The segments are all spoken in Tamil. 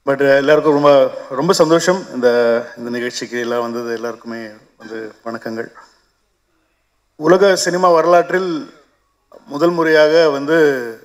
பட் எல்லாருக்கும் ரொம்ப ரொம்ப சந்தோஷம் இந்த இந்த நிகழ்ச்சிக்கு எல்லாம் வந்தது எல்லாருக்குமே வந்து வணக்கங்கள் உலக சினிமா வரலாற்றில் முதல் முறையாக வந்து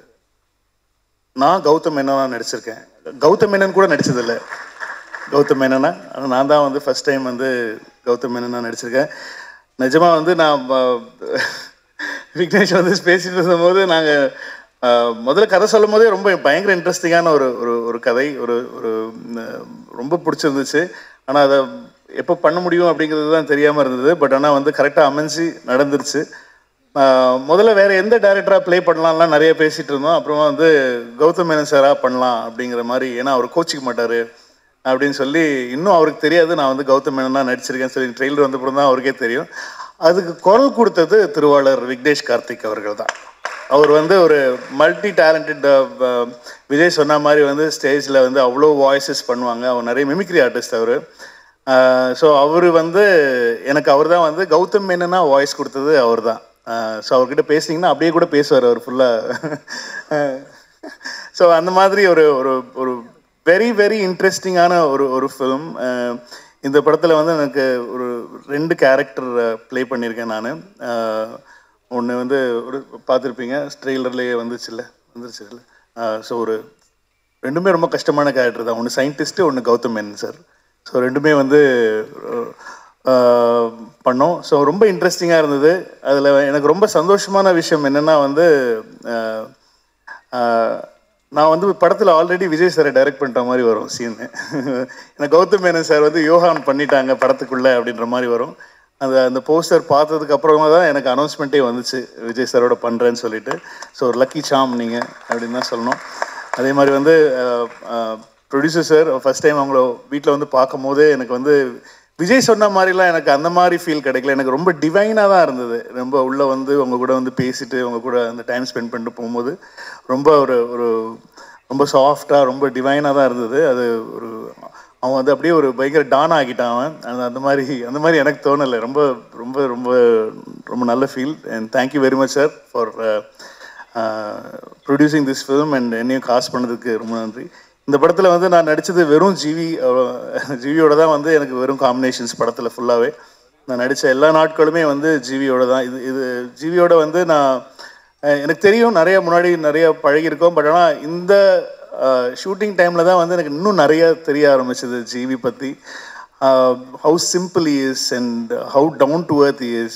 நான் கௌதம் மேனனா நடிச்சிருக்கேன் கௌதம் மேனன் கூட நடிச்சதில்லை கௌதம் மேனனா ஆனா நான் தான் வந்து ஃபர்ஸ்ட் டைம் வந்து கௌதம் மேனனா நடிச்சிருக்கேன் நிஜமா வந்து நான் ப- விக்னேஷ் வந்து பேசிட்டு இருந்தபோது நாங்கள் முதல்ல கதை சொல்லும் போதே ரொம்ப பயங்கர இன்ட்ரெஸ்டிங்கான ஒரு ஒரு ஒரு கதை ஒரு ஒரு ம், ரொம்ப பிடிச்சிருந்துச்சு ஆனால் அதை எப்போ பண்ண முடியும் அப்படிங்கிறது தான் தெரியாமல் இருந்தது பட் ஆனால் வந்து கரெக்டாக அமைஞ்சு நடந்துருச்சு ஆஹ் முதல்ல வேற எந்த டேரக்டராக ப்ளே பண்ணலாம்லாம் நிறைய பேசிட்டு இருந்தோம் அப்புறமா வந்து கௌதம் மேனன் சாராக பண்ணலாம் அப்படிங்கிற மாதிரி ஏன்னா அவர் கோச்சிக்க மாட்டார் அப்படின்னு சொல்லி இன்னும் அவருக்கு தெரியாது நான் வந்து கௌதம் மேனன் தான் நடிச்சிருக்கேன் சொல்லி ட்ரெயிலர் வந்தப்புறம் தான் அவருக்கே தெரியும் அதுக்கு குரல் கொடுத்தது திருவாளர் விக்னேஷ் கார்த்திக் அவர்கள் தான் அவர் வந்து ஒரு மல்டி டேலண்டட் விஜய் சொன்ன மாதிரி வந்து ஸ்டேஜில் வந்து அவ்வளோ வாய்ஸஸ் பண்ணுவாங்க அவர் நிறைய மிமிக்ரி ஆர்டிஸ்ட் அவர் ஸோ அவர் வந்து எனக்கு அவர் தான் வந்து கௌதம் மேனனா வாய்ஸ் கொடுத்தது அவர் தான் ஸோ அவர்கிட்ட பேசினீங்கன்னா அப்படியே கூட பேசுவார் அவர் ஃபுல்லாக ஸோ அந்த மாதிரி ஒரு ஒரு ஒரு வெரி வெரி இன்ட்ரெஸ்டிங்கான ஒரு ஒரு ஃபிலிம் இந்த படத்தில் வந்து எனக்கு ஒரு ரெண்டு கேரக்டர் ப்ளே பண்ணியிருக்கேன் நான் ஒன்று வந்து ஒரு பார்த்துருப்பீங்க ட்ரெய்லர்லேயே வந்துச்சுல்ல வந்துருச்சுல்ல ஸோ ஒரு ரெண்டுமே ரொம்ப கஷ்டமான கேரக்டர் தான் ஒன்று சயின்டிஸ்ட்டு ஒன்று கௌதம் மேனன் சார் ஸோ ரெண்டுமே வந்து அஹ், பண்ணோம் ஸோ ரொம்ப இன்ட்ரெஸ்டிங்காக இருந்தது அதில் எனக்கு ரொம்ப சந்தோஷமான விஷயம் என்னென்னா வந்து அஹ், அஹ், நான் வந்து படத்தில் ஆல்ரெடி விஜய் சாரை டைரக்ட் பண்ணுற மாதிரி வரும் சீனு எனக்கு கௌதம் மேனன் சார் வந்து யோகான் பண்ணிட்டாங்க படத்துக்குள்ளே அப்படின்ற மாதிரி வரும் அந்த அந்த போஸ்டர் பார்த்ததுக்கு அப்புறமா தான் எனக்கு அனௌன்ஸ்மெண்ட்டே வந்துச்சு விஜய் சாரோட பண்ணுறேன்னு சொல்லிட்டு ஸோ ஒரு லக்கி சாம் நீங்கள் அப்படின்னு தான் சொல்லணும் அதே மாதிரி வந்து ப்ரொடியூசர் சார் ஃபர்ஸ்ட் டைம் அவங்கள வீட்டில் வந்து பார்க்கும் போதே எனக்கு வந்து விஜய் சொன்ன மாதிரிலாம் எனக்கு அந்த மாதிரி ஃபீல் கிடைக்கல எனக்கு ரொம்ப டிவைனாக தான் இருந்தது ரொம்ப உள்ளே வந்து உங்க கூட வந்து பேசிட்டு உங்க கூட அந்த டைம் ஸ்பெண்ட் பண்ணிட்டு போகும்போது ரொம்ப ஒரு ஒரு ரொம்ப சாஃப்டாக ரொம்ப டிவைனாக தான் இருந்தது அது ஒரு அவன் வந்து அப்படியே ஒரு பயங்கர டான் ஆகிட்டான் அவன் அந்த அந்த மாதிரி அந்த மாதிரி எனக்கு தோணலை ரொம்ப ரொம்ப ரொம்ப ரொம்ப நல்ல feel and thank you very much sir for producing this film and என்னையும் காசு பண்ணதுக்கு ரொம்ப நன்றி இந்த படத்தில் வந்து நான் நடித்தது வெறும் ஜிவி அஹ், ஜிவியோட தான் வந்து எனக்கு வெறும் காம்பினேஷன்ஸ் படத்தில் ஃபுல்லாகவே நான் நடித்த எல்லா நாட்களுமே வந்து ஜிவியோட தான் இது இது ஜிவியோட வந்து நான் அஹ், எனக்கு தெரியும் நிறைய முன்னாடி நிறைய பழகியிருக்கோம் பட் ஆனால் இந்த ஷூட்டிங் டைமில் தான் வந்து எனக்கு இன்னும் நிறைய தெரிய ஆரம்பிச்சது ஜிவி பற்றி how simple is and how down to earth is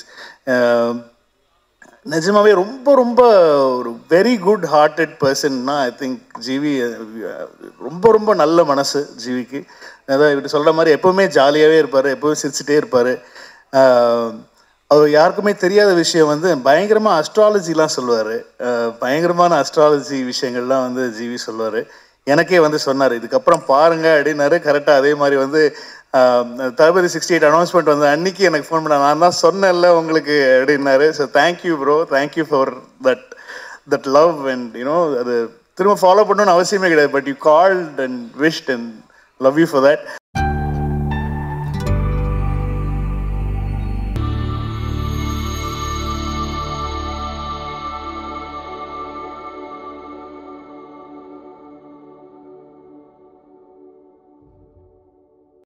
நிஜமாவே ரொம்ப ரொம்ப ஒரு வெரி குட் ஹார்ட்டட் பர்சன்னா ஐ திங்க் ஜிவி ரொம்ப ரொம்ப நல்ல மனசு ஜிவிக்கு அதான் இப்படி சொல்கிற மாதிரி எப்போவுமே ஜாலியாகவே இருப்பார் எப்போவும் சிரிச்சுட்டே இருப்பார் அவர் யாருக்குமே தெரியாத விஷயம் வந்து பயங்கரமாக அஸ்ட்ராலஜிலாம் சொல்லுவார் பயங்கரமான அஸ்ட்ராலஜி விஷயங்கள்லாம் வந்து ஜிவி சொல்லுவார் எனக்கே வந்து சொன்னார் இதுக்கப்புறம் பாருங்க அப்படின்னாரு கரெக்டாக அதே மாதிரி வந்து ஆஹ், தளபதி சிக்ஸ்டி எயிட் அனௌன்ஸ்மெண்ட் வந்து அன்னைக்கு எனக்கு ஃபோன் பண்ண நான் தான் சொன்னேன்ல உங்களுக்கு அப்படின்னாரு so thank you bro thank you for that that love and you know அது திரும்ப ஃபாலோ பண்ணணும்னு அவசியமே கிடையாது but you called and wish and love you for that